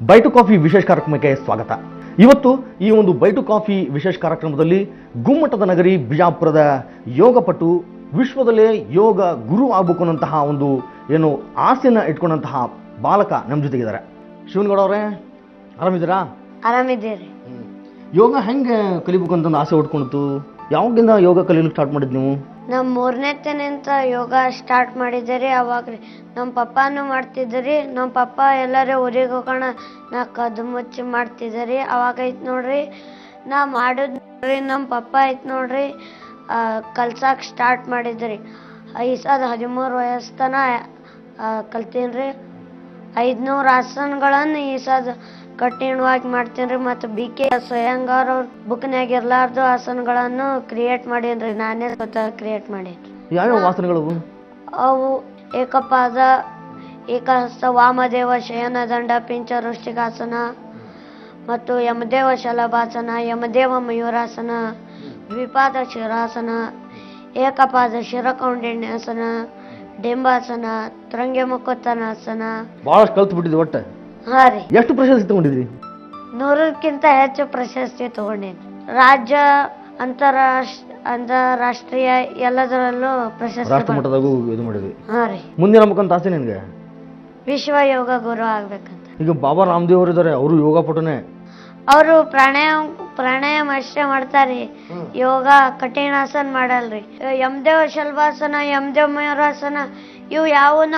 bite coffee ವಿಶೇಷ ಕಾರ್ಯಕ್ರಮಕ್ಕೆ ಸ್ವಾಗತ ಇವತ್ತು ಈ ಒಂದು ಬೈಟು ಕಾಫಿ ವಿಶೇಷ ಕಾರ್ಯಕ್ರಮದಲ್ಲಿ ಗುಮ್ಮಟದ ನಗರಿ ಬಿಜಾಪುರದ ಯೋಗಪಟು ವಿಶ್ವದಲ್ಲೇ ಯೋಗ ಗುರು ಆಗ್ಬೇಕು ಅನ್ನೋಂತಹ ಒಂದು ಏನು ಆಸೆನ ಇಟ್ಕೊಂಡಂತಹ ಬಾಲಕ ನಮ್ಮ ಜೊತೆಗಿದ್ದಾರೆ ಶಿವನಗೌಡ ಅವರೇ ಆರಾಮಿದ್ದೀರಾ ಆರಾಮಿದ್ದೀರಿ ಯೋಗ ಹೆಂಗೆ ಕಲಿಬೇಕು ಅಂತ ಒಂದು ಆಸೆ ಉಟ್ಕೊಂಡಿತ್ತು ಯಾವಾಗಿಂದ ಯೋಗ ಕಲೀಲಿಕ್ಕೆ ಸ್ಟಾರ್ಟ್ ಮಾಡಿದ್ ನೀವು ನಮ್ಮ ಮೂರನೇತನಿಂತ ಯೋಗ ಸ್ಟಾರ್ಟ್ ಮಾಡಿದ್ದೀರಿ ಅವಾಗ ರೀ ನಮ್ಮ ಪಪ್ಪಾನು ಮಾಡ್ತಿದ್ರಿ ನಮ್ಮ ಪಪ್ಪ ಎಲ್ಲರೂ ಊರಿಗೆ ಹೋಗೋಣ ನಾ ಕದ್ದು ಮುಚ್ಚಿ ಮಾಡ್ತಿದ್ದೀರಿ ಅವಾಗ ಐತ್ ನೋಡ್ರಿ ನಾ ಮಾಡಿದ್ ನೋಡ್ರಿ ನಮ್ಮ ಪಪ್ಪ ಐತ್ ನೋಡ್ರಿ ಆ, ಕಲ್ಸಾಕ್ ಸ್ಟಾರ್ಟ್ ಮಾಡಿದ್ರಿ ಈ ಸದ ಹದಿಮೂರು ವಯಸ್ಸು ಕಲ್ತೀನಿ ರೀ ಐದ್ನೂರು ಆಸನಗಳನ್ನು ಈ ಸದ ಕಠಿಣವಾಗಿ ಮಾಡ್ತೀನಿ ರೀ ಮತ್ತು ಬಿ ಕೆ ಸ್ವಯಂಗಾರ್ ಅವ್ರ ಬುಕ್ನ್ಯಾಗ ಇರ್ಲಾರ್ದು ಆಸನಗಳನ್ನು ಕ್ರಿಯೇಟ್ ಮಾಡೀನಿ ನಾನೇ ಸ್ವತಃ ಕ್ರಿಯೇಟ್ ಮಾಡೀನಿ ಯಾವ್ಯಾವ ವಾಸನೆಗಳು ಅವು ಏಕಪಾದ ಏಕಹಸ್ತ ವಾಮದೇವ ಶಯನ ದಂಡ ಪಿಂಚ ವೃಷ್ಟಿಕಾಸನ ಮತ್ತು ಯಮದೇವ ಶಲಭಾಸನ ಯಮದೇವ ಮಯೂರಾಸನ ದ್ವಿಪಾದ ಶಿರಾಸನ ಏಕಪಾದ ಶಿರಕೌಂಡಿನ್ಯಾಸನ ಡಿಂಬಾಸನ ತ್ರಂಗ್ಯ ಮುಖೋತ್ತನಾಸನ ಭಾಳಷ್ಟು ಕಲ್ತು ಬಿಟ್ಟಿದ್ವಿ ಒಟ್ಟು ಹಾ ರೀ ಎಷ್ಟು ಪ್ರಶಸ್ತಿ ತಗೊಂಡಿದ್ರಿ ನೂರಕ್ಕಿಂತ ಹೆಚ್ಚು ಪ್ರಶಸ್ತಿ ತಗೊಂಡೇನಿ ರಾಜ್ಯ ಅಂತಾರಾಷ್ಟ್ರ ಅಂತಾರಾಷ್ಟ್ರೀಯ ಎಲ್ಲದರಲ್ಲೂ ಪ್ರಶಸ್ತಿ ರಾಷ್ಟ್ರ ಪಡ್- ಮಟ್ಟದಾಗೂ ಇದು ಮಾಡಿದ್ವಿ ಹಾ ರೀ ಮುಂದಿನ ಬೇಕಂತ ಆಸೆ ನಿನಗೆ ವಿಶ್ವ ಯೋಗ ಗುರು ಆಗ್ಬೇಕಂತ ಈಗ ಬಾಬಾ ರಾಮದೇವ್ ಅವರು ಇದ್ದಾರೆ ಅವರು ಯೋಗ ಪಟುನೆ ಅವರು ಪ್ರಾಣಾಯಾಮ ಪ್ರಾಣಾಯಾಮ ಅಷ್ಟೇ ಮಾಡ್ತಾರಿ ಯೋಗ ಕಠಿಣಾಸನ ಮಾಡಲ್ರಿ ಯಮದೇವ ಶಲ್ಭಾಸನ ಯಮದೇವ ಮಯೂರಾಸನ ಇವು ಯಾವನ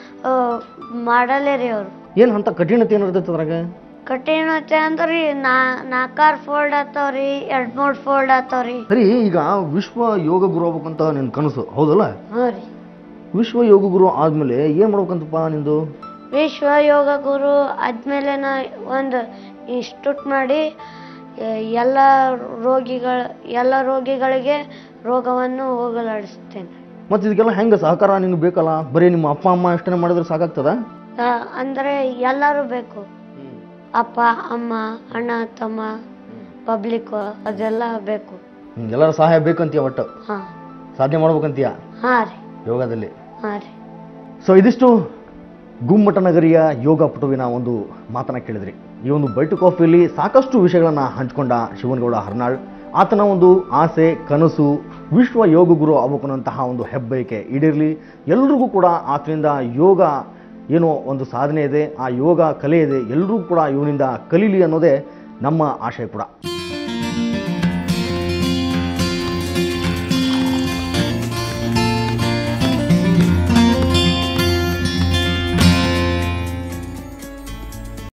ಮಾಡಲ್ಲೇ ರೀ ಅವ್ರು ಏನು ಅಂತ ಕಠಿಣತೆ ಏನಿರ್ತೈತೆ ಅದ್ರಾಗ ಕಠಿಣತೆ ಅಂದ್ರಿ ನಾ ನಾಲ್ಕಾರು ಫೋಲ್ಡ್ ಆತಾವ್ರಿ ಎರಡ್ ಮೂರ್ ಫೋಲ್ಡ್ ಆತಾವ್ರಿ ಸರಿ ಈಗ ವಿಶ್ವ ಯೋಗ ಗುರು ಆಗ್ಬೇಕಂತ ನಿನ್ ಕನಸು ಹೌದಲ್ಲ ಹ್ಞೂ ರೀ ವಿಶ್ವ ಯೋಗ ಗುರು ಆದ್ಮೇಲೆ ಏನ್ ಮಾಡ್ಬೇಕಂತಪ್ಪ ನಿಂದು ವಿಶ್ವ ಯೋಗ ಗುರು ಆದ್ಮೇಲೆ ನಾ ಒಂದು ಇನ್ಸ್ಟಿಟ್ಯೂಟ್ ಮಾಡಿ ಎ- ಎಲ್ಲ ರೋಗಿಗಳ ಎಲ್ಲ ರೋಗಿಗಳಿಗೆ ರೋಗವನ್ನು ಹೋಗಲಾಡಿಸ್ತೇನೆ ಮತ್ತೆ ಇದಕ್ಕೆಲ್ಲ ಹೆಂಗ ಸಹಕಾರ ನಿನ್ಗೆ ಬೇಕಲ್ಲ ಬರೀ ನಿಮ್ಮ ಅಪ್ಪ ಅಮ್ಮ ಎಷ್ಟನೇ ಮಾಡಿದ್ರೆ ಸಾಕಾಗ್ತದ ಆ, ಅಂದ್ರೆ ಎಲ್ಲರೂ ಬೇಕು ಅಪ್ಪ ಅಮ್ಮ ಅಣ್ಣ ತಮ್ಮ ಪಬ್ಲಿಕ್ ಅದೆಲ್ಲ ಬೇಕು ಹ್ಮ್, ಎಲ್ಲರ ಸಹಾಯ ಬೇಕಂತೀಯ ಒಟ್ಟು ಹಾ ಸಾಧನೆ ಮಾಡ್ಬೇಕಂತೀಯ ಹಾ ರೀ ಯೋಗದಲ್ಲಿ ಹಾ ರೀ ಸೊ ಇದಿಷ್ಟು ಗುಮ್ಮಟ ನಗರಿಯ ಯೋಗ ಪಟುವಿನ ಒಂದು ಮಾತನ್ನ ಕೇಳಿದ್ರಿ ಈ ಒಂದು ಬೈಟು ಕಾಫಿಯಲ್ಲಿ ಸಾಕಷ್ಟು ವಿಷಯಗಳನ್ನ ಹಂಚಿಕೊಂಡ ಶಿವನಗೌಡ ಹರ್ನಾಳ್ ಆತನ ಒಂದು ಆಸೆ ಕನಸು ವಿಶ್ವ ಯೋಗ ಗುರು ಆಗಬೇಕನ್ನಂತಹ ಒಂದು ಹೆಬ್ಬಯಕೆ ಈಡೇರಲಿ ಎಲ್ರಿಗೂ ಕೂಡ ಆತನಿಂದ ಯೋಗ ಏನೋ ಒಂದು ಸಾಧನೆ ಇದೆ ಆ ಯೋಗ ಕಲೆ ಇದೆ ಎಲ್ಲರೂ ಕೂಡ ಇವನಿಂದ ಕಲೀಲಿ ಅನ್ನೋದೇ ನಮ್ಮ ಆಶಯ ಕೂಡ